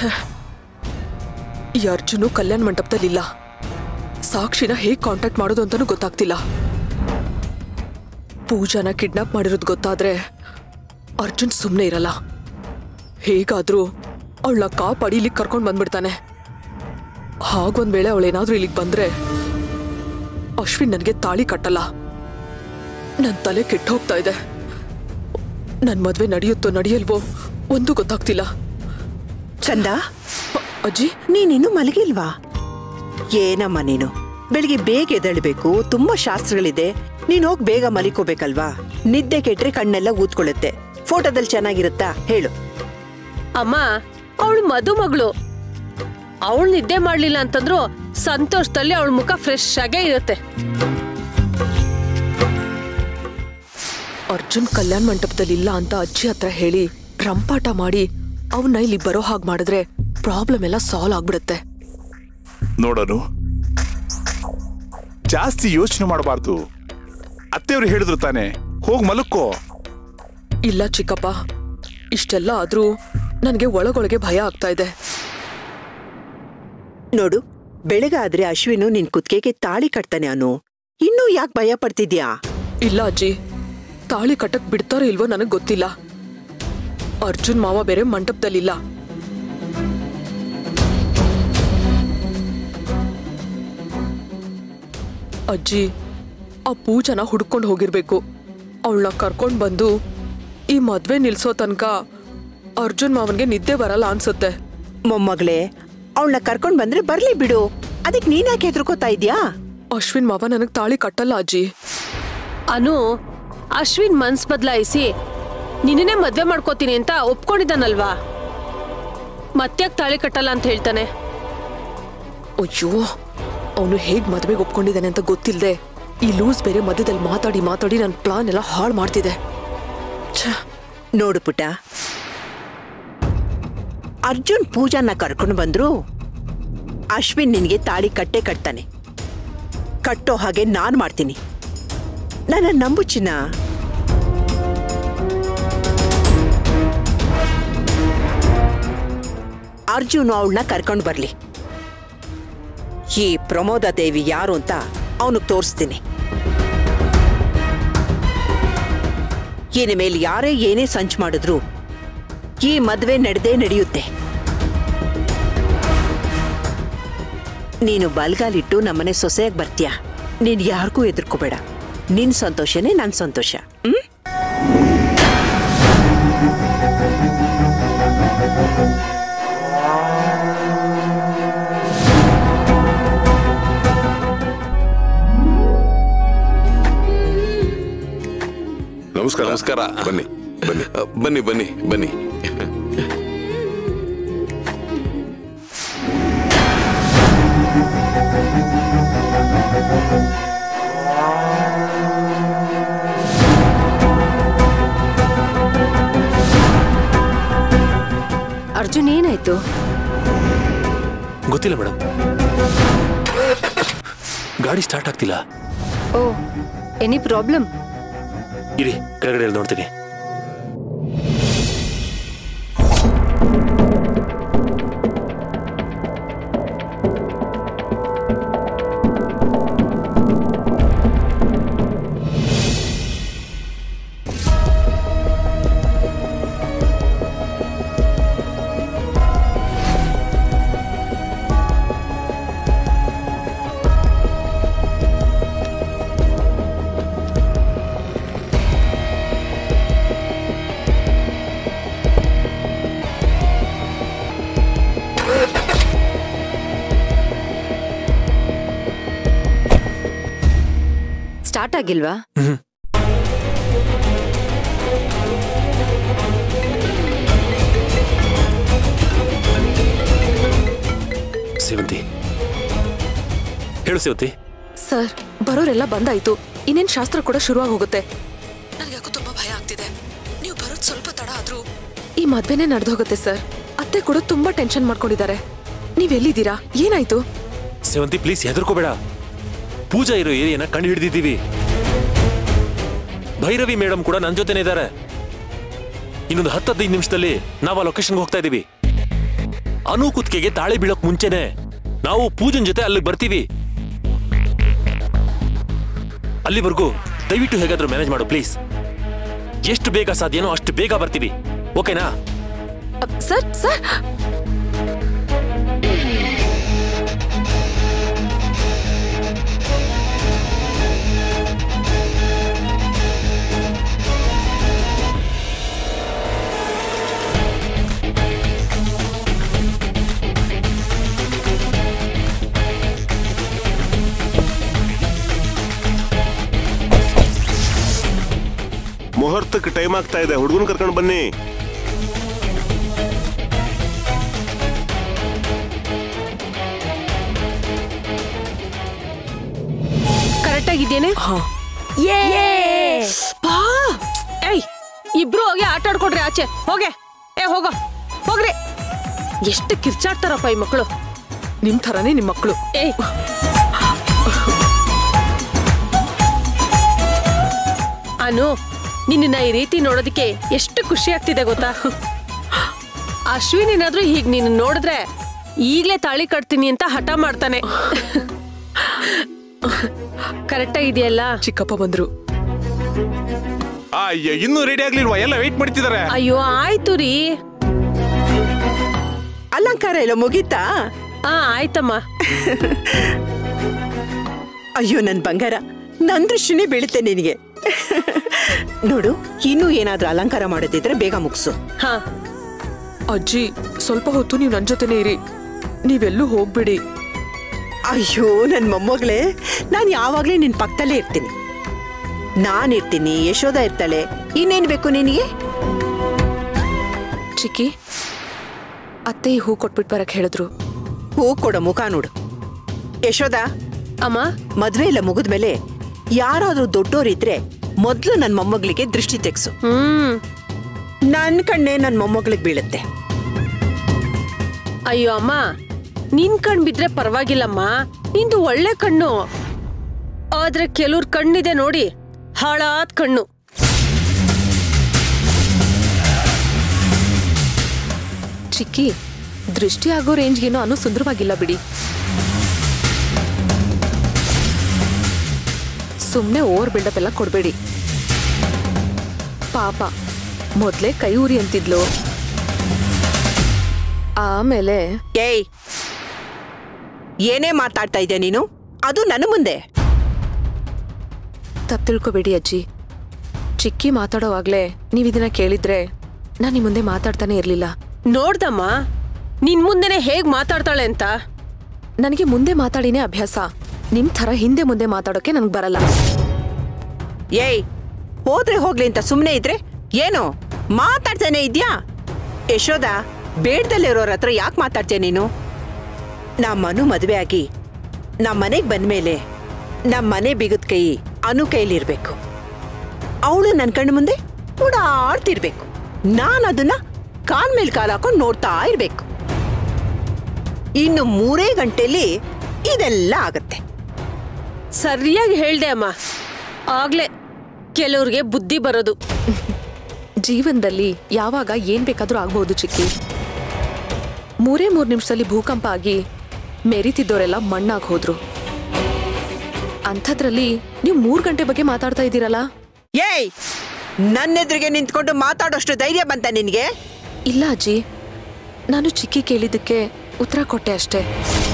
ಛೇ ಈ ಅರ್ಜುನು ಕಲ್ಯಾಣ ಮಂಟಪದಲ್ಲಿಲ್ಲ ಸಾಕ್ಷಿನ ಹೇಗ್ ಕಾಂಟ್ಯಾಕ್ಟ್ ಮಾಡೋದು ಅಂತಾನೂ ಗೊತ್ತಾಗ್ತಿಲ್ಲ ಪೂಜಾನ ಕಿಡ್ನಾಪ್ ಮಾಡಿರೋದು ಗೊತ್ತಾದ್ರೆ ಅರ್ಜುನ್ ಸುಮ್ಮನೆ ಇರಲ್ಲ ಹೇಗಾದ್ರೂ ಅವಳನ್ನ ಕಾಪಾಡಿ ಇಲ್ಲಿಗೆ ಕರ್ಕೊಂಡು ಬಂದ್ಬಿಡ್ತಾನೆ ಹಾಗೊಂದ್ ವೇಳೆ ಅವಳೇನಾದ್ರೂ ಇಲ್ಲಿಗೆ ಬಂದ್ರೆ ಅಶ್ವಿನ್ ನನಗೆ ತಾಳಿ ಕಟ್ಟಲ್ಲ ನನ್ನ ತಲೆ ಕೆಟ್ಟು ಹೋಗ್ತಾ ಇದೆ ನನ್ನ ಮದ್ವೆ ನಡೆಯುತ್ತೋ ನಡೆಯಲ್ವೋ ಒಂದು ಗೊತ್ತಾಗ್ತಿಲ್ಲ ಚಂದ ಅ- ಅಜ್ಜಿ ನೀನಿನ್ನು ಮಲಗಿಲ್ವಾ ಏನಮ್ಮ ನೀನು ಬೆಳಿಗ್ಗೆ ಬೇಗ ಎದ್ದೇಳ್ಬೇಕು ತುಂಬಾ ಶಾಸ್ತ್ರಗಳಿದೆ ನೀನ್ ಹೋಗ್ ಬೇಗ ಮಲಿಕೋಬೇಕಲ್ವಾ ನಿದ್ದೆ ಕೆಟ್ರೆ ಕಣ್ಣೆಲ್ಲ ಊದ್ಕೊಳ್ಳುತ್ತೆ ಫೋಟೋದಲ್ಲಿ ಚೆನ್ನಾಗಿರುತ್ತಾ ಹೇಳು ಅಮ್ಮ ಅವಳು ಮದುಮಗಳು ಅವಳು ನಿದ್ದೆ ಮಾಡ್ಲಿಲ್ಲ ಅಂತಂದ್ರು ಸಂತೋಷದಲ್ಲಿ ಅವಳ ಮುಖ ಫ್ರೆಶ್ ಆಗೇ ಇರುತ್ತೆ ಅರ್ಜುನ್ ಕಲ್ಯಾಣ ಮಂಟಪದಲ್ಲಿ ಇಲ್ಲ ಅಂತ ಅಜ್ಜಿ ಹತ್ರ ಹೇಳಿ ರಂಪಾಟ ಮಾಡಿ ಅವನ್ನ ಇಲ್ಲಿ ಬರೋ ಹಾಗೆ ಮಾಡಿದ್ರೆ ಪ್ರಾಬ್ಲಮ್ ಎಲ್ಲ ಸಾಲ್ವ್ ಆಗ್ಬಿಡುತ್ತೆ ನೋಡೋನು ಜಾಸ್ತಿ ಯೋಚನೆ ಮಾಡಬಾರ್ದು ಅತ್ತೆಯವರು ಹೇಳಿದ್ರು ತಾನೆ ಹೋಗ್ ಮಲಕ್ಕೋ ಇಲ್ಲ ಚಿಕ್ಕಪ್ಪ ಇಷ್ಟೆಲ್ಲ ಆದ್ರೂ ನನಗೆ ಒಳಗೊಳಗೆ ಭಯ ಆಗ್ತಾ ಇದೆ ನೋಡು ಬೆಳಗಾದ್ರೆ ಅಶ್ವಿನು ನಿನ್ ಕುತ್ತಿಗೆಗೆ ತಾಳಿ ಕಟ್ತಾನೆ ಅವನು ಇನ್ನೂ ಯಾಕೆ ಭಯ ಪಡ್ತಿದ್ಯಾ ಇಲ್ಲ ಅಜ್ಜಿ ತಾಳಿ ಕಟ್ಟಕ್ ಬಿಡ್ತಾರೋ ಇಲ್ವೋ ನನಗ್ ಗೊತ್ತಿಲ್ಲ ಅರ್ಜುನ್ ಮಾವ ಬೇರೆ ಮಂಟಪದಲ್ಲಿಲ್ಲ ಅಜ್ಜಿ ಆ ಪೂಜನ ಹುಡ್ಕೊಂಡು ಹೋಗಿರ್ಬೇಕು ಅವಳನ್ನ ಕರ್ಕೊಂಡ್ ಬಂದು ಈ ಮದ್ವೆ ನಿಲ್ಸೋ ತನಕ ಅರ್ಜುನ್ ಮಾವನ್ಗೆ ನಿದ್ದೆ ಬರಲ್ಲ ಅನ್ಸುತ್ತೆ ಮೊಮ್ಮಗಳೇ ಅವಳನ್ನ ಕರ್ಕೊಂಡ್ ಬಂದ್ರೆ ಬರ್ಲಿ ಬಿಡು ಅದಕ್ ನೀನ್ ಯಾಕೆ ಹೆದರ್ಕೋತಾ ಇದ್ಯಾ ಅಶ್ವಿನ್ ಮಾವ ನನಗ್ ತಾಳಿ ಕಟ್ಟಲ್ಲ ಅಜ್ಜಿ ಅನು ಅಶ್ವಿನ್ ಮನ್ಸ್ ಬದಲಾಯಿಸಿ ನಿನ್ನೇ ಮದ್ವೆ ಮಾಡ್ಕೋತೀನಿ ಅಂತ ಒಪ್ಕೊಂಡಿದ್ದಾನಲ್ವಾ ಮತ್ತ್ಯಾಕ್ ತಾಳಿ ಕಟ್ಟಲ್ಲ ಅಂತ ಹೇಳ್ತಾನೆ ಅಯ್ಯೋ ಅವನು ಹೇಗ್ ಮದ್ವೆಗೆ ಒಪ್ಕೊಂಡಿದ್ದಾನೆ ಅಂತ ಗೊತ್ತಿಲ್ಲದೆ ಈ ಲೂಸ್ ಬೇರೆ ಮಧ್ಯದಲ್ಲಿ ಮಾತಾಡಿ ಮಾತಾಡಿ ನನ್ನ ಪ್ಲಾನ್ ಎಲ್ಲ ಹಾಳು ಮಾಡ್ತಿದೆ ಛ ನೋಡು ಪುಟ ಅರ್ಜುನ್ ಪೂಜಾನ ಕರ್ಕೊಂಡು ಬಂದ್ರು ಅಶ್ವಿನ್ ನಿನ್ಗೆ ತಾಳಿ ಕಟ್ಟೆ ಕಟ್ತಾನೆ ಕಟ್ಟೋ ಹಾಗೆ ನಾನ್ ಮಾಡ್ತೀನಿ ನನ್ನ ನಂಬು ಚಿನ್ನ ಅರ್ಜುನ್ ಅವಳನ್ನ ಕರ್ಕೊಂಡು ಬರ್ಲಿ ಈ ಪ್ರಮೋದ ದೇವಿ ಯಾರು ಅಂತ ಅವನಿಗೆ ತೋರಿಸ್ತೀನಿ ಇನ್ನು ಮೇಲೆ ಯಾರೇ ಏನೇ ಸಂಚು ಮಾಡಿದ್ರು ಈ ಮದ್ವೆ ನಡೆದೇ ನಡೆಯುತ್ತೆ ನೀನು ಬಲ್ಗಾಲಿಟ್ಟು ನಮ್ಮನೆ ಸೊಸೆಯಾಗಿ ಬರ್ತೀಯ ನೀನ್ ಯಾರಿಗೂ ಎದುರ್ಕೋಬೇಡ ನಿನ್ ಸಂತೋಷನೇ ನನ್ ಸಂತೋಷ ಹ್ಮ್ ನಮಸ್ಕಾರ ನಮಸ್ಕಾರ ಬನ್ನಿ ಬನ್ನಿ ಅ, ಬನ್ನಿ ಬನ್ನಿ ಬನ್ನಿ ಅರ್ಜುನ್ ಏನಾಯ್ತು ಗೊತ್ತಿಲ್ಲ ಮೇಡಮ್ ಗಾಡಿ ಸ್ಟಾರ್ಟ್ ಆಗ್ತಿಲ್ಲ ಓ ಎನಿ ಪ್ರಾಬ್ಲಮ್ ಇರಿ ಕೆಳಗಡೆ ಇಳ್ದ್ ನೋಡ್ತೀನಿ ಸ್ಟಾರ್ಟ್ ಆಗಿಲ್ವಾ ಸೇವಂತಿ ಹೇಳು ಸೇವಂತಿ ಸರ್ ಬರೋರೆಲ್ಲ ಬಂದಾಯ್ತು ಇನ್ನೇನ್ ಶಾಸ್ತ್ರ ಕೂಡ ಶುರುವಾಗಿ ಹೋಗುತ್ತೆ ನನಗೆ ಯಾಕೋ ತುಂಬಾ ಭಯ ಆಗ್ತಿದೆ ನೀವು ಬರೋದು ಸ್ವಲ್ಪ ತಡ ಆದ್ರೂ ಈ ಮದ್ವೆನೇ ನಡೆದೋಗುತ್ತೆ ಸರ್ ಅತ್ತೆ ಕೂಡ ತುಂಬಾ ಟೆನ್ಷನ್ ಮಾಡ್ಕೊಂಡಿದ್ದಾರೆ ನೀವೆಲ್ಲಿದ್ದೀರಾ ಏನಾಯ್ತು ಸೇವಂತಿ ಪ್ಲೀಸ್ ಹೆದರ್ಕೋಬೇಡ ಪೂಜಾ ಇರೋ ಏರಿಯಾನ ಕಂಡು ಹಿಡಿದಿದ್ದೀವಿ ಭೈರವಿ ಮೇಡಮ್ ಕೂಡ ನನ್ನ ಜೊತೆನೇ ಇದ್ದಾರೆ ಇನ್ನೊಂದು ಹತ್ತು ಹದಿನೈದು ನಿಮಿಷದಲ್ಲಿ ನಾವು ಆ ಲೊಕೇಶನ್ಗೆ ಹೋಗ್ತಾ ಇದ್ದೀವಿ ಅನು ಕುತ್ತಿಗೆಗೆ ತಾಳೆ ಬೀಳಕ್ ಮುಂಚೆನೆ ನಾವು ಪೂಜನ್ ಜೊತೆ ಅಲ್ಲಿಗೆ ಬರ್ತೀವಿ ಅಲ್ಲಿವರೆಗೂ ದಯವಿಟ್ಟು ಹೇಗಾದ್ರೂ ಮ್ಯಾನೇಜ್ ಮಾಡು ಪ್ಲೀಸ್ ಎಷ್ಟು ಬೇಗ ಸಾಧ್ಯನೋ ಅಷ್ಟು ಬೇಗ ಬರ್ತೀವಿ ಓಕೆನಾ ಸರ್ ಸರ್ ಮುಹೂರ್ತಕ್ಕೆ ಟೈಮ್ ಆಗ್ತಾ ಇದೆ ಹುಡುಗನ್ ಕರ್ಕೊಂಡು ಬನ್ನಿ ಕರೆಕ್ಟ್ ಆಗಿದ್ದೇನೆ ಹಾ ಬಾ ಏಯ್ ಇಬ್ರು ಹೋಗಿ ಆಟ ಆಡ್ಕೊಡ್ರಿ ಆಚೆ ಹೋಗೆ ಏ ಹೋಗೋ ಹೋಗ್ರಿ ಎಷ್ಟು ಕಿರ್ಚಾಡ್ತಾರಪ್ಪ ಈ ಮಕ್ಕಳು ನಿಮ್ ಥರನೇ ನಿಮ್ ಮಕ್ಕಳು ಏಯ್ ಅನು ನಿನ್ನ ಈ ರೀತಿ ನೋಡೋದಕ್ಕೆ ಎಷ್ಟು ಖುಷಿ ಆಗ್ತಿದೆ ಗೊತ್ತಾ ಅಶ್ವಿನ್ ಏನಾದ್ರೂ ಹೀಗ್ ನೀನು ನೋಡಿದ್ರೆ ಈಗ್ಲೇ ತಾಳಿ ಕಟ್ತೀನಿ ಅಂತ ಹಠ ಮಾಡ್ತಾನೆ ಕರೆಕ್ಟ್ ಆಗಿದೆಯಲ್ಲ ಚಿಕ್ಕಪ್ಪ ಬಂದ್ರು ಅಯ್ಯ ಇನ್ನೂ ರೆಡಿ ಆಗ್ಲಿಲ್ವಾ ಎಲ್ಲ ವೆಯ್ಟ್ ಮಾಡ್ತಿದಾರೆ ಅಯ್ಯೋ ಆಯ್ತು ರೀ ಅಲಂಕಾರ ಎಲ್ಲ ಮುಗೀತಾ ಆ ಆಯ್ತಮ್ಮ ಅಯ್ಯೋ ನನ್ ಬಂಗಾರ ನನ್ ದೃಷ್ಟಿನೇ ಬೀಳುತ್ತೆ ನಿನಗೆ ನೋಡು ಇನ್ನೂ ಏನಾದ್ರೂ ಅಲಂಕಾರ ಮಾಡೋದಿದ್ರೆ ಬೇಗ ಮುಗಿಸು ಹಾ ಅಜ್ಜಿ ಸ್ವಲ್ಪ ಹೊತ್ತು ನೀವು ನನ್ ಜೊತೆನೇ ಇರಿ ನೀವೆಲ್ಲೂ ಹೋಗ್ಬಿಡಿ ಅಯ್ಯೋ ನನ್ ಮೊಮ್ಮಗಳೇ ನಾನು ಯಾವಾಗ್ಲೂ ನಿನ್ ಪಕ್ಕದಲ್ಲೇ ಇರ್ತೀನಿ ನಾನ್ ಇರ್ತೀನಿ ಯಶೋಧ ಇರ್ತಾಳೆ ಇನ್ನೇನ್ ಬೇಕು ನಿನಗೆ ಚಿಕ್ಕಿ ಅತ್ತೆ ಈ ಹೂ ಕೊಟ್ಬಿಟ್ ಬರಕ್ ಹೇಳಿದ್ರು ಹೂ ಕೊಡೋ ಮುಖ ನೋಡು ಯಶೋಧ ಅಮ್ಮ ಮದ್ವೆ ಎಲ್ಲ ಮುಗಿದ್ಮೇಲೆ ಯಾರಾದ್ರೂ ದೊಡ್ಡೋರಿದ್ರೆ ಮೊದ್ಲು ನನ್ ಮೊಮ್ಮಗಳಿಗೆ ದೃಷ್ಟಿ ತೆಗ್ಸು ಹ್ಮ್ ನನ್ ಕಣ್ಣೆ ನನ್ ಮೊಮ್ಮಗಳಿಗೆ ಬೀಳುತ್ತೆ ಅಯ್ಯೋ ಅಮ್ಮ ನಿನ್ ಕಣ್ ಬಿದ್ರೆ ಪರವಾಗಿಲ್ಲಮ್ಮ ನಿಂದು ಒಳ್ಳೆ ಕಣ್ಣು ಆದ್ರೆ ಕೆಲವ್ರ ಕಣ್ಣಿದೆ ನೋಡಿ ಹಾಳಾದ್ ಕಣ್ಣು ಚಿಕ್ಕಿ ದೃಷ್ಟಿ ಆಗೋ ರೇಂಜ್ಗೇನೋ ಅನು ಸುಂದರವಾಗಿಲ್ಲ ಬಿಡಿ ಸುಮ್ಮನೆ ಓವರ್ ಬಿಲ್ಡಪ್ ಎಲ್ಲ ಕೊಡಬೇಡಿ ಪಾಪ ಮೊದಲೇ ಕೈ ಉರಿ ಅಂತಿದ್ಲು ಆಮೇಲೆ ಏಯ್ ಏನೇ ಮಾತಾಡ್ತಾ ಇದ್ಯಾ ನೀನು ಅದು ನನ್ನ ಮುಂದೆ ತಪ್ಪು ತಿಳ್ಕೊಬೇಡಿ ಅಜ್ಜಿ ಚಿಕ್ಕಿ ಮಾತಾಡೋವಾಗ್ಲೇ ನೀವು ಇದನ್ನ ಕೇಳಿದ್ರೆ ನಾನು ನಿಮ್ಮ ಮುಂದೆ ಮಾತಾಡ್ತಾನೆ ಇರಲಿಲ್ಲ ನೋಡ್ದಮ್ಮ ನಿನ್ ಮುಂದೆನೆ ಹೇಗ್ ಮಾತಾಡ್ತಾಳೆ ಅಂತ ನನಗೆ ಮುಂದೆ ಮಾತಾಡಿನೇ ಅಭ್ಯಾಸ ನಿಮ್ ಥರ ಹಿಂದೆ ಮುಂದೆ ಮಾತಾಡೋಕೆ ನನಗೆ ಬರಲ್ಲ ಏಯ್ ಹೋದ್ರೆ ಹೋಗ್ಲಿ ಅಂತ ಸುಮ್ಮನೆ ಇದ್ರೆ ಏನು ಮಾತಾಡ್ತಾನೆ ಇದ್ಯಾ ಯಶೋದ ಬೇಡ್ದಲ್ಲಿರೋರ ಹತ್ರ ಯಾಕೆ ಮಾತಾಡ್ತೀಯ ನೀನು ನಮ್ಮ ಮನು ಮದುವೆ ಆಗಿ ನಮ್ಮ ಮನೆಗೆ ಬಂದ್ಮೇಲೆ ನಮ್ಮ ಮನೆ ಬಿಗದ ಕೈ ಅನು ಕೈಲಿರ್ಬೇಕು ಅವಳು ನನ್ನ ಕಣ್ಣು ಮುಂದೆ ಓಡಾಡ್ತಿರ್ಬೇಕು ನಾನು ಅದನ್ನ ಕಾಲ್ ಮೇಲೆ ಕಾಲ್ ಹಾಕೊಂಡು ನೋಡ್ತಾ ಇರ್ಬೇಕು ಇನ್ನು ಮೂರೇ ಗಂಟೆಲಿ ಇದೆಲ್ಲ ಆಗತ್ತೆ ಸರಿಯಾಗಿ ಹೇಳ್ದೆ ಅಮ್ಮ ಆಗ್ಲೇ ಕೆಲವ್ರಿಗೆ ಬುದ್ಧಿ ಬರೋದು ಜೀವನದಲ್ಲಿ ಯಾವಾಗ ಏನ್ ಬೇಕಾದ್ರೂ ಆಗ್ಬಹುದು ಚಿಕ್ಕಿ ಮೂರೇ ಮೂರು ನಿಮಿಷದಲ್ಲಿ ಭೂಕಂಪ ಆಗಿ ಮೆರಿತಿದ್ದವರೆಲ್ಲ ಮಣ್ಣಾಗ್ ಹೋದ್ರು ಅಂಥದ್ರಲ್ಲಿ ನೀವು ಮೂರ್ ಗಂಟೆ ಬಗ್ಗೆ ಮಾತಾಡ್ತಾ ಇದ್ದೀರಲ್ಲ ಏಯ್ ನನ್ನೆದುರಿಗೆ ನಿಂತ್ಕೊಂಡು ಮಾತಾಡೋಷ್ಟು ಧೈರ್ಯ ಬಂತ ನಿನ್ಗೆ ಇಲ್ಲ ಅಜ್ಜಿ ನಾನು ಚಿಕ್ಕಿ ಕೇಳಿದ್ದಕ್ಕೆ ಉತ್ತರ ಕೊಟ್ಟೆ ಅಷ್ಟೇ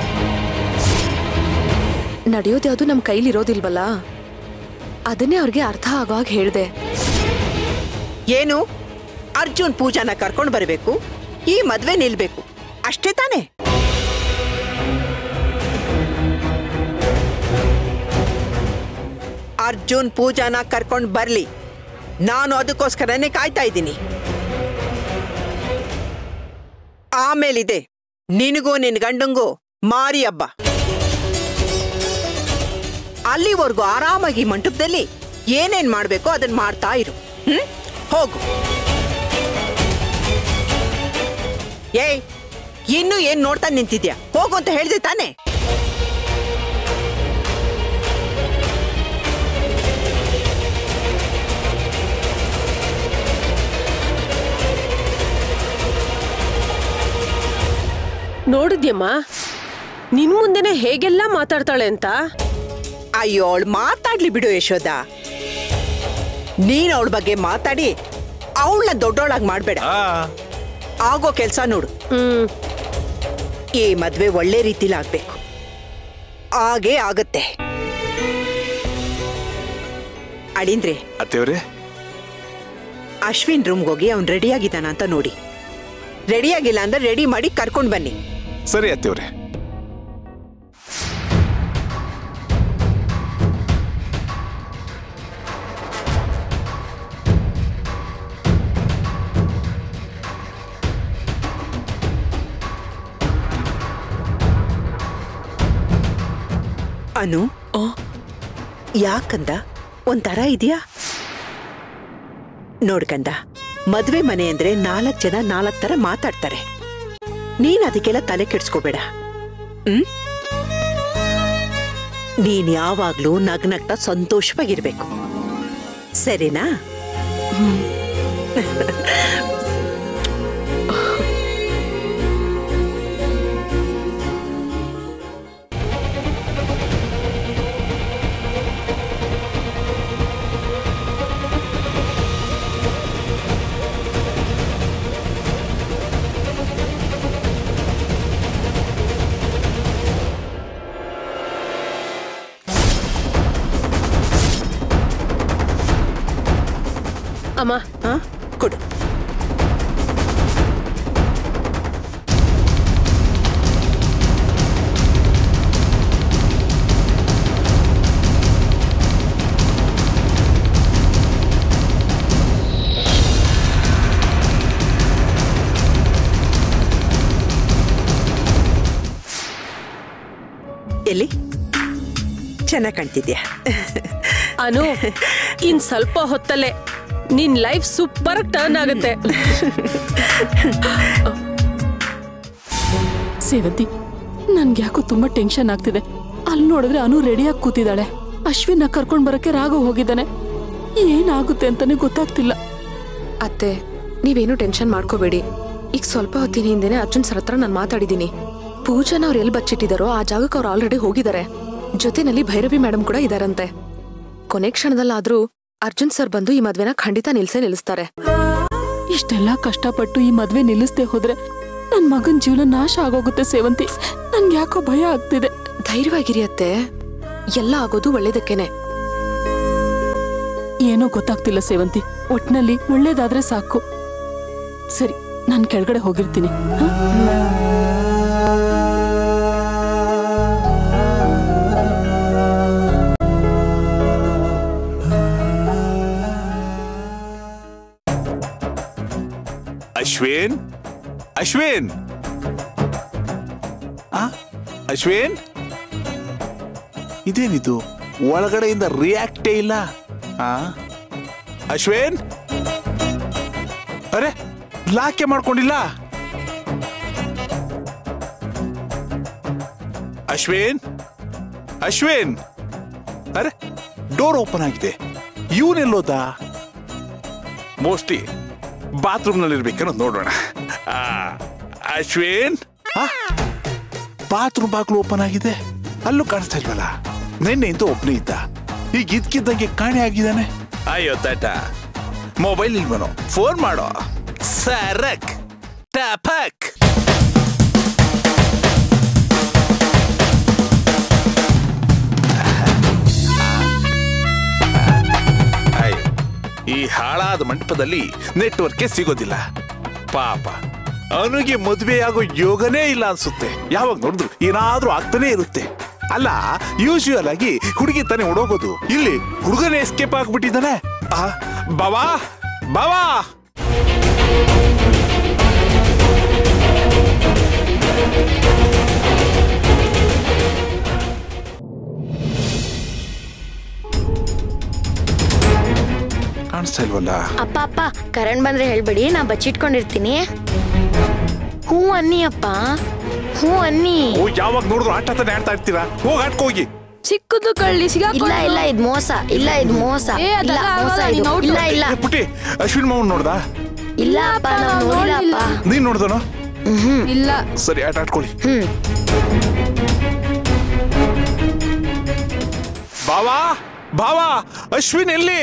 ನಡೆಯೋದ್ಯಾವುದು ನಮ್ಮ ಕೈಲಿರೋದಿಲ್ವಲ್ಲ ಅದನ್ನೇ ಅವ್ರಿಗೆ ಅರ್ಥ ಆಗೋ ಹಾಗೆ ಹೇಳ್ದೆ ಏನು ಅರ್ಜುನ್ ಪೂಜಾನ ಕರ್ಕೊಂಡು ಬರಬೇಕು ಈ ಮದ್ವೆ ನಿಲ್ಬೇಕು ಅಷ್ಟೇ ತಾನೇ ಅರ್ಜುನ್ ಪೂಜಾನ ಕರ್ಕೊಂಡು ಬರ್ಲಿ ನಾನು ಅದಕ್ಕೋಸ್ಕರನೇ ಕಾಯ್ತಾ ಇದ್ದೀನಿ ಆಮೇಲಿದೆ ನಿನಗೂ ನಿನ್ ಗಂಡಂಗೂ ಮಾರಿ ಹಬ್ಬ ಅಲ್ಲಿವರೆಗೂ ಆರಾಮಾಗಿ ಮಂಟಪದಲ್ಲಿ ಏನೇನ್ ಮಾಡ್ಬೇಕೋ ಅದನ್ನ ಮಾಡ್ತಾ ಇರು ಹ್ಮ್ ಹೋಗು ಏಯ್ ಇನ್ನು ಏನ್ ನೋಡ್ತಾ ನಿಂತಿದ್ಯಾ ಹೋಗು ಅಂತ ಹೇಳ್ದೆ ತಾನೆ ನೋಡಿದ್ಯಮ್ಮ ನಿನ್ ಮುಂದೆನೆ ಹೇಗೆಲ್ಲ ಮಾತಾಡ್ತಾಳೆ ಅಂತ ಅಯ್ಯೋ ಅವಳು ಮಾತಾಡ್ಲಿ ಬಿಡು ಯಶೋದ ನೀನ್ ಅವಳ ಬಗ್ಗೆ ಮಾತಾಡಿ ಅವಳನ್ನ ದೊಡ್ಡವಳಾಗಿ ಮಾಡ್ಬೇಡ ಆ ಆಗೋ ಕೆಲ್ಸ ನೋಡು ಹ್ಮ್ ಈ ಮದ್ವೆ ಒಳ್ಳೆ ರೀತಿಲಿ ಆಗ್ಬೇಕು ಹಾಗೇ ಆಗತ್ತೆ ಅಳಿಂದ್ರೆ ಅತ್ತೆಯವ್ರೆ ಅಶ್ವಿನ್ ರೂಮ್ಗೆ ಹೋಗಿ ಅವ್ನು ರೆಡಿಯಾಗಿದ್ದಾನ ಅಂತ ನೋಡಿ ರೆಡಿಯಾಗಿಲ್ಲ ಅಂದ್ರೆ ರೆಡಿ ಮಾಡಿ ಕರ್ಕೊಂಡು ಬನ್ನಿ ಸರಿ ಅತ್ತೆಯವ್ರೆ ಅನು ಆ, ಯಾಕಂದ ಒಂಥರ ಇದೆಯಾ ನೋಡ್ಕಂದ ಮದ್ವೆ ಮನೆ ಅಂದ್ರೆ ನಾಲ್ಕ್ ಜನ ನಾಲ್ಕ್ ತರ ಮಾತಾಡ್ತಾರೆ ನೀನ್ ಅದಕ್ಕೆಲ್ಲ ತಲೆ ಕೆಡ್ಸ್ಕೋಬೇಡ ಹ್ಮ್ ನೀನ್ ಯಾವಾಗ್ಲೂ ನಗ್ನಗ್ತಾ ಸಂತೋಷವಾಗಿರ್ಬೇಕು ಸರಿನಾ ಅಮ್ಮ ಹಾ ಕೊಡು ಎಲ್ಲಿ ಚೆನ್ನಾಗಿ ಕಾಣ್ತಿದ್ಯಾ ಅನು ಇನ್ ಸ್ವಲ್ಪ ಹೊತ್ತಲ್ಲೇ ನಿನ್ ಲೈಫ್ ಸೂಪರ್ ಟರ್ನ್ ಆಗುತ್ತೆ ಸೇವಂತಿ ನನ್ಗೆ ಯಾಕೋ ತುಂಬಾ ಟೆನ್ಷನ್ ಆಗ್ತಿದೆ ಅಲ್ಲಿ ನೋಡಿದ್ರೆ ಅನು ರೆಡಿಯಾಗಿ ಕೂತಿದ್ದಾಳೆ ಅಶ್ವಿನ ಕರ್ಕೊಂಡ್ ಬರಕ್ಕೆ ರಾಘವ್ ಹೋಗಿದ್ದಾನೆ ಏನಾಗುತ್ತೆ ಅಂತಾನೆ ಗೊತ್ತಾಗ್ತಿಲ್ಲ ಅತ್ತೆ ನೀವೇನು ಟೆನ್ಷನ್ ಮಾಡ್ಕೋಬೇಡಿ ಈಗ ಸ್ವಲ್ಪ ಹೊತ್ತಿನ ಹಿಂದೆನೆ ಅರ್ಜುನ್ ಸರ್ ಹತ್ರ ನಾನು ಮಾತಾಡಿದ್ದೀನಿ ಪೂಜಾನ ಅವ್ರು ಎಲ್ಲಿ ಬಚ್ಚಿಟ್ಟಿದಾರೋ ಆ ಜಾಗಕ್ಕೆ ಅವ್ರು ಆಲ್ರೆಡಿ ಹೋಗಿದ್ದಾರೆ ಜೊತೆನಲ್ಲಿ ಭೈರವಿ ಮೇಡಮ್ ಕೂಡ ಇದಾರಂತೆ ಕೊನೆ ಕ್ಷಣದಲ್ಲಾದ್ರೂ ಅರ್ಜುನ್ ಸರ್ ಬಂದು ಈ ಮದ್ವೆನ ಖಂಡಿತ ನಿಲ್ಸೇ ನಿಲ್ಲಿಸ್ತಾರೆ ಇಷ್ಟೆಲ್ಲ ಕಷ್ಟಪಟ್ಟು ಈ ಮದ್ವೆ ನಿಲ್ಲಿಸ್ದೆ ಹೋದ್ರೆ ನನ್ ಮಗನ್ ಜೀವನ ನಾಶ ಆಗೋಗುತ್ತೆ ಸೇವಂತಿ ನನ್ಗೆ ಯಾಕೋ ಭಯ ಆಗ್ತಿದೆ ಧೈರ್ಯವಾಗಿರಿ ಅತ್ತೆ ಎಲ್ಲ ಆಗೋದು ಒಳ್ಳೇದಕ್ಕೇನೆ ಏನೋ ಗೊತ್ತಾಗ್ತಿಲ್ಲ ಸೇವಂತಿ ಒಟ್ನಲ್ಲಿ ಒಳ್ಳೇದಾದ್ರೆ ಸಾಕು ಸರಿ ನಾನ್ ಕೆಳಗಡೆ ಹೋಗಿರ್ತೀನಿ ಹ? ಅಶ್ವಿನ್ ಅಶ್ವಿನ್ ಆ? ಅಶ್ವಿನ್ ಇದೇನಿದು ಒಳಗಡೆಯಿಂದ ರಿಯಾಕ್ಟೇ ಇಲ್ಲ ಆ? ಅಶ್ವಿನ್ ಅರೆ ಲಾಕೆ ಮಾಡ್ಕೊಂಡಿಲ್ಲ ಅಶ್ವಿನ್ ಅಶ್ವಿನ್ ಅರೆ ಡೋರ್ ಓಪನ್ ಆಗಿದೆ ಇವನೆಲ್ಲೋದ ಮೋಸ್ಟ್ಲಿ ಬಾತ್ರೂಮ್ ನಲ್ಲಿ ಇರ್ಬೇಕನ್ನೋ ನೋಡೋಣ ಆ, ಅಶ್ವಿನ್ ಬಾತ್ರೂಮ್ ಬಾಗ್ಲು ಓಪನ್ ಆಗಿದೆ ಅಲ್ಲೂ ಕಾಣಿಸ್ತಾ ಇಲ್ವಲ್ಲ ನಿನ್ನೆಯಿಂದ ಒಬ್ಬನೇ ಇದ್ದ ಈಗ ಇದ್ಕಿದ್ದಂಗೆ ಕಾಣೆ ಆಗಿದ್ದಾನೆ ಅಯ್ಯೋ ತಾಟ ಮೊಬೈಲ್ ಇಲ್ವನೋ ಫೋನ್ ಮಾಡೋ ಸರಕ್ ಟಪಕ್ ಅಯ್ಯೋ ಈ ಹಾಳಾದ ಮಂಟಪದಲ್ಲಿ ನೆಟ್ವರ್ಕೇ ಸಿಗೋದಿಲ್ಲ ಪಾಪ ಅವನಿಗೆ ಮದುವೆಯಾಗೋ ಯೋಗನೇ ಇಲ್ಲ ಅನ್ಸುತ್ತೆ ಯಾವಾಗ ನೋಡಿದ್ರು ಏನಾದ್ರೂ ಆಗ್ತಾನೆ ಇರುತ್ತೆ ಅಲ್ಲ ಯೂಶುವಲ್ ಆಗಿ ಹುಡುಗಿ ತಾನೇ ಓಡೋಗೋದು ಇಲ್ಲಿ ಹುಡುಗನೇ ಎಸ್ಕೇಪ್ ಆಗ್ಬಿಟ್ಟಿದ್ದಾನೆ ಆ, ಬಾವಾ ಬಾವಾ ಕಾಣಿಸ್ತಾ ಇಲ್ವಲ್ಲ ಅಪ್ಪ ಅಪ್ಪ ಕರಣ್ ಬಂದ್ರೆ ಹೇಳ್ಬೇಡಿ ನಾ ಬಚ್ಚಿಟ್ಕೊಂಡಿರ್ತೀನಿ ಹ್ಞೂ ಅನ್ನಿ ಅಪ್ಪ ಹ್ಞೂ ಅನ್ನಿ ಓ ಯಾವಾಗ ನೋಡಿದ್ರು ಆಟ ತಾನೇ ಆಡ್ತಾ ಇರ್ತೀರಾ ಹೋಗಿ ಆಡ್ಕೋಗಿ ಚಿಕ್ಕದು ಕಳ್ಳಿ ಇಲ್ಲ ಇಲ್ಲ ಇದ್ ಮೋಸ ಇಲ್ಲ ಇದ್ ಮೋಸ ಇಲ್ಲ ಮೋಸ ಇದು ಇಲ್ಲ ಇಲ್ಲ ಏ, ಪುಟ್ಟಿ ಅಶ್ವಿನ್ ಮಾವನ್ ನೋಡ್ದ ಇಲ್ಲ ಅಪ್ಪ ನಾವು ನೋಡಿಲ್ಲ ಅಪ್ಪ ನೀನ್ ನೋಡ್ದನು ಇಲ್ಲ ಸರಿ ಆಟ ಆಡ್ಕೊಳ್ಳಿ ಬಾವಾ ಬಾವಾ ಅಶ್ವಿನ್ ಎಲ್ಲಿ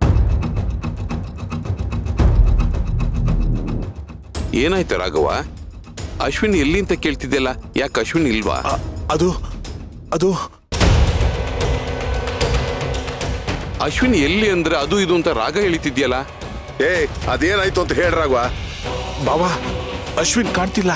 ಏನಾಯ್ತು ರಾಘವ ಅಶ್ವಿನ್ ಎಲ್ಲಿ ಅಂತ ಕೇಳ್ತಿದ್ದೆಲ್ಲ ಯಾಕೆ ಅಶ್ವಿನ್ ಇಲ್ವಾ ಅ- ಅದು ಅದು ಅಶ್ವಿನ್ ಎಲ್ಲಿ ಅಂದ್ರೆ ಅದು ಇದು ಅಂತ ರಾಗ ಹೇಳಿತಿದ್ಯಲ್ಲ ಏ ಅದೇನಾಯ್ತು ಅಂತ ಹೇಳ್ರಾಗ್ವ ಬಾವಾ ಅಶ್ವಿನ್ ಕಾಣ್ತಿಲ್ಲ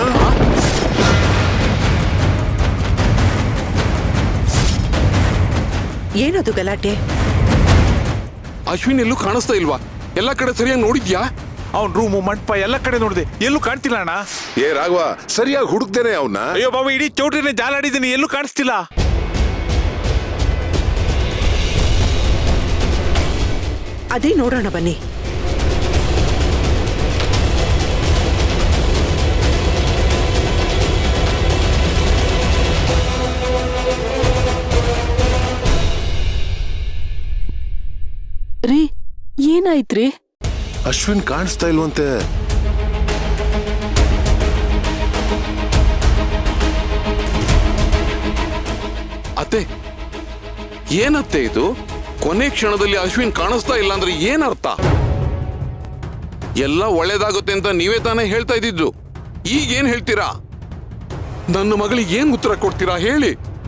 ಏನದು ಗಲಾಟೆ ಅಶ್ವಿನ್ ಎಲ್ಲೂ ಕಾಣಿಸ್ತಾ ಇಲ್ವಾ ಎಲ್ಲ ಕಡೆ ಸರಿಯಾಗಿ ನೋಡಿದ್ಯಾ ಅವ್ನ್ ರೂಮು ಮಂಟಪ ಎಲ್ಲ ಕಡೆ ನೋಡಿದೆ ಎಲ್ಲೂ ಕಾಣ್ತಿಲ್ಲ ಅಣ್ಣ ಏ ರಾಘವ ಸರಿಯಾಗಿ ಹುಡುಕ್ತೇನೆ ಅವನ್ನ ಅಯ್ಯೋ ಬಾಬಾ ಇಡೀ ಚೌಟ್ರಿನ ಜಾಲಾಡಿದ್ದೀನಿ ಎಲ್ಲೂ ಕಾಣಿಸ್ತಿಲ್ಲ ಅದೇ ನೋಡೋಣ ಬನ್ನಿ ರೀ ಏನಾಯ್ತ್ರಿ ಅಶ್ವಿನ್ ಕಾಣಿಸ್ತಾ ಇಲ್ವಂತೆ ಅತ್ತೆ ಏನತ್ತೆ ಇದು ಕೊನೆ ಕ್ಷಣದಲ್ಲಿ ಅಶ್ವಿನ್ ಕಾಣಿಸ್ತಾ ಇಲ್ಲ ಅಂದ್ರೆ ಏನರ್ಥ ಎಲ್ಲ ಒಳ್ಳೇದಾಗುತ್ತೆ ಅಂತ ನೀವೇ ತಾನೇ ಹೇಳ್ತಾ ಇದ್ದಿದ್ದು ಈಗ ಏನ್ ಹೇಳ್ತೀರಾ ನನ್ನ ಮಗಳಿಗೆ ಏನ್ ಉತ್ತರ ಕೊಡ್ತೀರಾ ಹೇಳಿ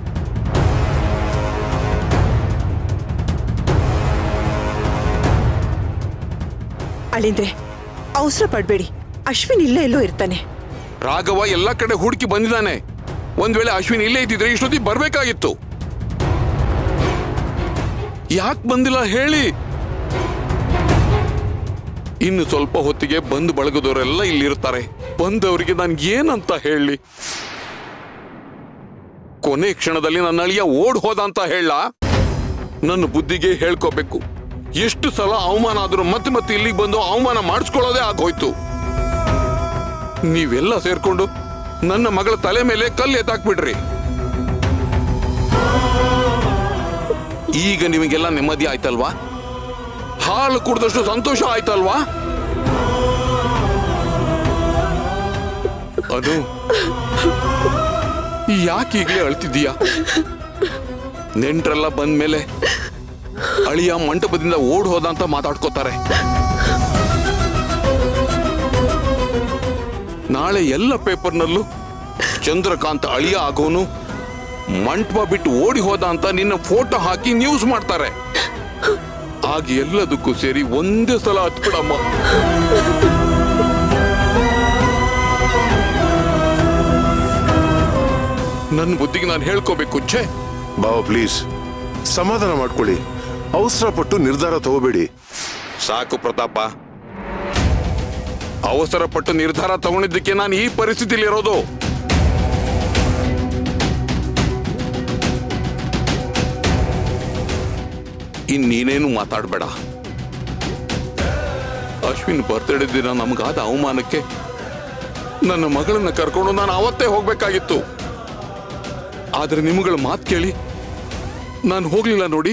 ಅಳಿಂದ್ರೆ ಅವಸರ ಪಡ್ಬೇಡಿ ಅಶ್ವಿನ್ ಇಲ್ಲೇ ಎಲ್ಲೋ ಇರ್ತಾನೆ ರಾಘವ ಎಲ್ಲ ಕಡೆ ಹುಡುಕಿ ಬಂದಿದ್ದಾನೆ ಒಂದ್ ವೇಳೆ ಅಶ್ವಿನ್ ಇಲ್ಲೇ ಇದ್ದಿದ್ರೆ ಇಷ್ಟೊತ್ತಿಗೆ ಬರ್ಬೇಕಾಗಿತ್ತು ಯಾಕೆ ಬಂದಿಲ್ಲ ಹೇಳಿ ಇನ್ನು ಸ್ವಲ್ಪ ಹೊತ್ತಿಗೆ ಬಂದು ಬಳಗದವರೆಲ್ಲ ಇಲ್ಲಿರ್ತಾರೆ ಬಂದವರಿಗೆ ನಾನು ಏನಂತ ಹೇಳಿ ಕೊನೆ ಕ್ಷಣದಲ್ಲಿ ನನ್ನ ಅಳಿಯ ಓಡ್ ಹೋದ ಅಂತ ಹೇಳ ನನ್ನ ಬುದ್ಧಿಗೆ ಹೇಳ್ಕೋಬೇಕು ಎಷ್ಟು ಸಲ ಅವಮಾನ ಆದ್ರೂ ಮತ್ತೆ ಮತ್ತೆ ಇಲ್ಲಿಗೆ ಬಂದು ಅವಮಾನ ಮಾಡಿಸ್ಕೊಳ್ಳೋದೇ ಆಗೋಯ್ತು ನೀವೆಲ್ಲ ಸೇರ್ಕೊಂಡು ನನ್ನ ಮಗಳ ತಲೆ ಮೇಲೆ ಕಲ್ಲು ಎತ್ತಾಕ್ಬಿಡ್ರಿ ಈಗ ನಿಮಗೆಲ್ಲ ನೆಮ್ಮದಿ ಆಯ್ತಲ್ವಾ ಹಾಲು ಕುಡ್ದಷ್ಟು ಸಂತೋಷ ಆಯ್ತಲ್ವಾ ಅದು ಯಾಕೆ ಈಗಲೇ ಅಳ್ತಿದ್ದೀಯಾ ನೆಂಟ್ರೆಲ್ಲ ಬಂದ್ಮೇಲೆ ಅಳಿಯ ಮಂಟಪದಿಂದ ಓಡ್ ಹೋದ ಅಂತ ಮಾತಾಡ್ಕೋತಾರೆ ನಾಳೆ ಎಲ್ಲ ಪೇಪರ್ನಲ್ಲೂ ಚಂದ್ರಕಾಂತ್ ಅಳಿಯ ಆಗೋನು ಮಂಟಪ ಬಿಟ್ಟು ಓಡಿ ಹೋದ ಅಂತ ನಿನ್ನ ಫೋಟೋ ಹಾಕಿ ನ್ಯೂಸ್ ಮಾಡ್ತಾರೆ ಆಗ ಎಲ್ಲದಕ್ಕೂ ಸೇರಿ ಒಂದೇ ಸಲ ಹತ್ಬಿಡಮ್ಮ ನನ್ನ ಬುದ್ಧಿಗೆ ನಾನು ಹೇಳ್ಕೋಬೇಕು ಛೇ ಬಾವ ಪ್ಲೀಸ್ ಸಮಾಧಾನ ಮಾಡ್ಕೊಳ್ಳಿ ಅವಸರ ಪಟ್ಟು ನಿರ್ಧಾರ ತಗೋಬೇಡಿ ಸಾಕು ಪ್ರತಾಪ ಅವಸರ ಪಟ್ಟು ನಿರ್ಧಾರ ತಗೊಂಡಿದ್ದಕ್ಕೆ ನಾನು ಈ ಪರಿಸ್ಥಿತಿಲಿ ಇರೋದು ಇನ್ನೀನೇನು ಮಾತಾಡಬೇಡ ಅಶ್ವಿನ್ ಬರ್ತಡೇ ದಿನ ನಮಗಾದ ಅವಮಾನಕ್ಕೆ ನನ್ನ ಮಗಳನ್ನ ಕರ್ಕೊಂಡು ನಾನು ಅವತ್ತೇ ಹೋಗ್ಬೇಕಾಗಿತ್ತು ಆದ್ರೆ ನಿಮ್ಗಳ ಮಾತು ಕೇಳಿ ನಾನು ಹೋಗ್ಲಿಲ್ಲ ನೋಡಿ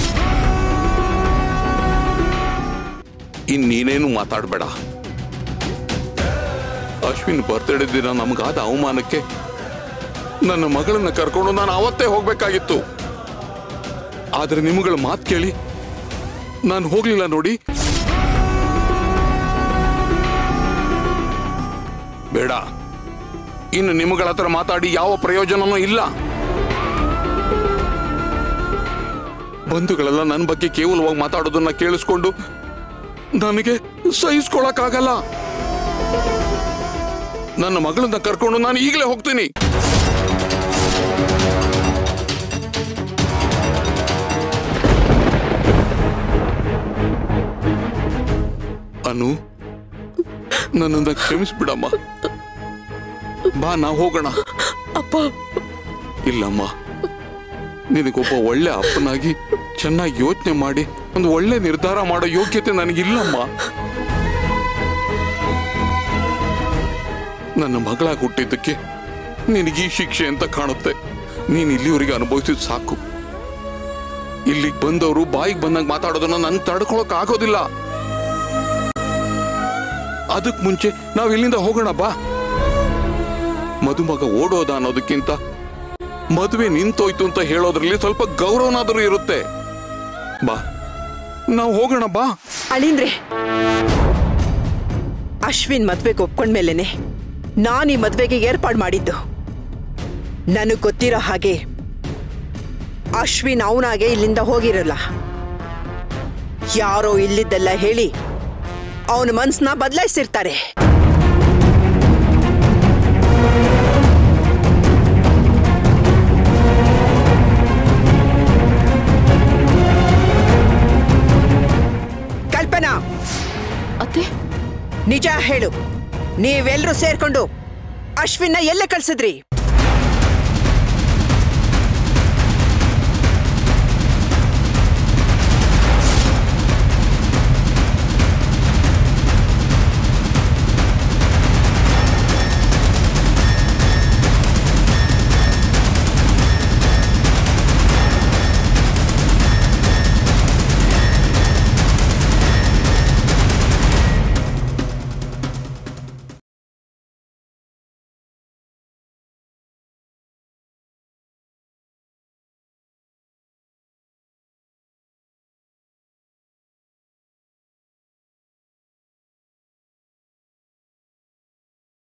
ಇನ್ನೀನೇನು ಮಾತಾಡಬೇಡ ಅಶ್ವಿನ್ ಬರ್ತಡೇ ದಿನ ನಮಗಾದ ಅವಮಾನಕ್ಕೆ ನನ್ನ ಮಗಳನ್ನ ಕರ್ಕೊಂಡು ನಾನು ಅವತ್ತೇ ಹೋಗ್ಬೇಕಾಗಿತ್ತು ಆದ್ರೆ ನಿಮ್ಗಳ ಮಾತು ಕೇಳಿ ನಾನು ಹೋಗ್ಲಿಲ್ಲ ನೋಡಿ ಬೇಡ ಇನ್ನು ನಿಮ್ಗಳ ಹತ್ರ ಮಾತಾಡಿ ಯಾವ ಪ್ರಯೋಜನನೂ ಇಲ್ಲ ಬಂಧುಗಳೆಲ್ಲ ನನ್ನ ಬಗ್ಗೆ ಕೇವಲವಾಗಿ ಮಾತಾಡೋದನ್ನ ಕೇಳಿಸ್ಕೊಂಡು ನನಗೆ ಸಹಿಸ್ಕೊಳಕ್ಕಾಗಲ್ಲ ನನ್ನ ಮಗಳನ್ನ ಕರ್ಕೊಂಡು ನಾನು ಈಗಲೇ ಹೋಗ್ತೀನಿ ಅನು ನನ್ನನ್ನ ಕ್ಷಮಿಸ್ಬಿಡಮ್ಮ ಬಾ ನಾವು ಹೋಗೋಣ ಅಪ್ಪ ಇಲ್ಲಮ್ಮ ನಿನಗೊಬ್ಬ ಒಳ್ಳೆ ಅಪ್ಪನಾಗಿ ಚೆನ್ನಾಗಿ ಯೋಚನೆ ಮಾಡಿ ಒಂದು ಒಳ್ಳೆ ನಿರ್ಧಾರ ಮಾಡೋ ಯೋಗ್ಯತೆ ನನಗಿಲ್ಲಮ್ಮ ನನ್ನ ಮಗಳಾಗಿ ಹುಟ್ಟಿದ್ದಕ್ಕೆ ನಿನಗೆ ಈ ಶಿಕ್ಷೆ ಅಂತ ಕಾಣುತ್ತೆ ನೀನು ಇಲ್ಲಿವರೆಗೆ ಅನುಭವಿಸಿದ ಸಾಕು ಇಲ್ಲಿಗೆ ಬಂದವರು ಬಾಯಿಗೆ ಬಂದಂಗೆ ಮಾತಾಡೋದನ್ನ ನನ್ ತಡ್ಕೊಳಕ್ ಆಗೋದಿಲ್ಲ ಅದಕ್ ಮುಂಚೆ ನಾವ್ ಇಲ್ಲಿಂದ ಹೋಗೋಣ ಬಾ ಮದುಮಗ ಓಡೋದ ಅನ್ನೋದಕ್ಕಿಂತ ಮದುವೆ ನಿಂತೋಯ್ತು ಅಂತ ಹೇಳೋದ್ರಲ್ಲಿ ಸ್ವಲ್ಪ ಗೌರವನಾದರೂ ಇರುತ್ತೆ ಬಾ ನಾವು ಹೋಗೋಣ ಬಾ ಅಳಿಂದ್ರೆ ಅಶ್ವಿನ್ ಮದ್ವೆಗೆ ಒಪ್ಕೊಂಡ್ಮೇಲೆನೆ ನಾನು ಈ ಮದ್ವೆಗೆ ಏರ್ಪಾಡು ಮಾಡಿದ್ದು ನನಗ್ ಗೊತ್ತಿರೋ ಹಾಗೆ ಅಶ್ವಿನ್ ಅವನಾಗೆ ಇಲ್ಲಿಂದ ಹೋಗಿರಲ್ಲ ಯಾರೋ ಇಲ್ಲಿದ್ದೆಲ್ಲ ಹೇಳಿ ಅವನ ಮನ್ಸನ್ನ ಬದಲಾಯಿಸಿರ್ತಾರೆ ಕಲ್ಪನಾ ಅತ್ತೆ ನಿಜ ಹೇಳು ನೀವೆಲ್ಲರೂ ಸೇರ್ಕೊಂಡು ಅಶ್ವಿನ್ನ ಎಲ್ಲ ಕಳ್ಸಿದ್ರಿ